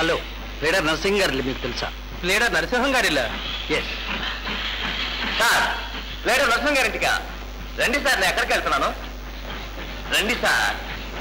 Hello leader Narsing గారు మీకు తెలుసా లీడర్ నరసింహం గారిలా ఎస్ సార్ లీడర్ నరసింహం గారింటికా రండి సార్ నేను ఎక్కడికి వెళ్తున్నాను రండి సార్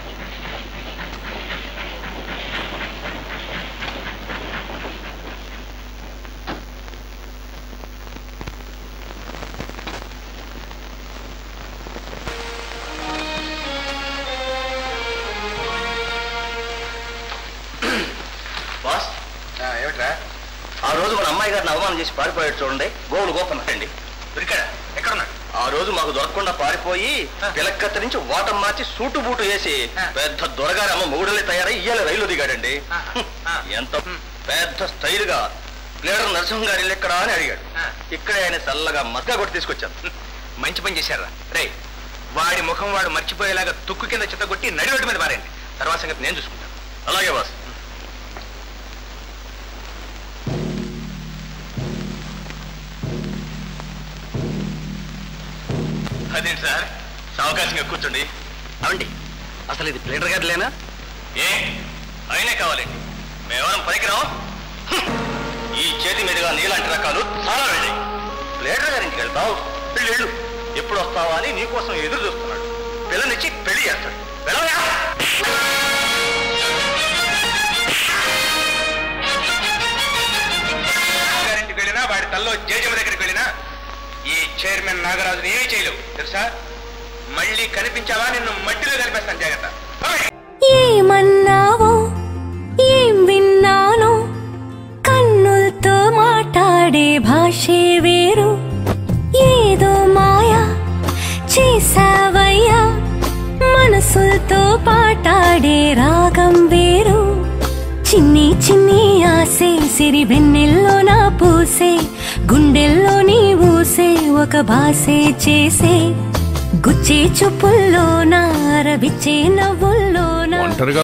బాస్ ఏమిట్రా ఆ రోజు మన అమ్మాయి గారిని అవమానం చేసి పారిపోయాడు చూడండి గోవులు గోపన్నాడండి దొరికాడా ఎక్కడున్నా ఆ రోజు మాకు దొరకకుండా పారిపోయి ఆ. పిలక్కత్తి నుంచి వాటం మార్చి సూటు బూటు వేసి ఆ. పెద్ద దొరగారి అమ్మ మొగుడలే తయారై ఇయ్యాల రైలు దిగాడండి ఆ. ఆ. ఎంత పెద్ద స్టైల్ గా లీడర్ నరసింహం గారి ఇల్లు ఎక్కడా అని అడిగాడు ఆ. ఇక్కడే ఆయన చల్లగా మస్కా కొట్టి తీసుకొచ్చాను మంచి పని చేశారా రే వాడి ముఖం వాడు మర్చిపోయేలాగా తుక్కు కింద చిత్తగొట్టి నడివెట్టు మీద మారండి తర్వాత సంగతి నేను చూసుకుంటాను అలాగే బాస్ అదేంటి సార్ సావకాశంగా కూర్చోండి అవండి అసలు ఇది ప్లేడర్ గారిలేనా ఏ అయినే కావాలండి మేమెవరం పనికిరాం హ్మ్. ఈ చేతి మీదుగా నీలాంటి రకాలు చాలా వెళ్ళాయి ప్లేడర్ గారింటికి వెళ్తావు పెళ్ళి వెళ్ళు ఎప్పుడు వస్తావా అని నీకోసం ఎదురు చూస్తున్నాడు పిల్లనిచ్చి పెళ్లి చేస్తాడు వెళ్ళవయ్యా గారింటికి వెళ్ళినా వాడి తల్లో జేజమ్మ దగ్గరికి వెళ్ళినా ఈ చైర్మన్ నాగరాజుని ఏమీ చేయలేవు తెలుసా మళ్ళీ కనిపించావా నిన్ను మట్టిలో కనిపిస్తాను జాగ్రత్త ఓయ్! ఏమన్నావో ఏం విన్నానో కన్నులతో మాట్లాడే భాషే వేరు ఏదో మాయా చేసావయ్యా మనసులతో పాటాడే రాగం వేరు చిన్ని చిన్ని ఆసే సిరి వెన్నెల్లో నా పూసే గుండెల్లో నీ ఊసే ఒక భాసే చేసే గుచ్చే చూపుల్లోనా రవిచ్చే నవ్వుల్లోనా ఒంటరిగా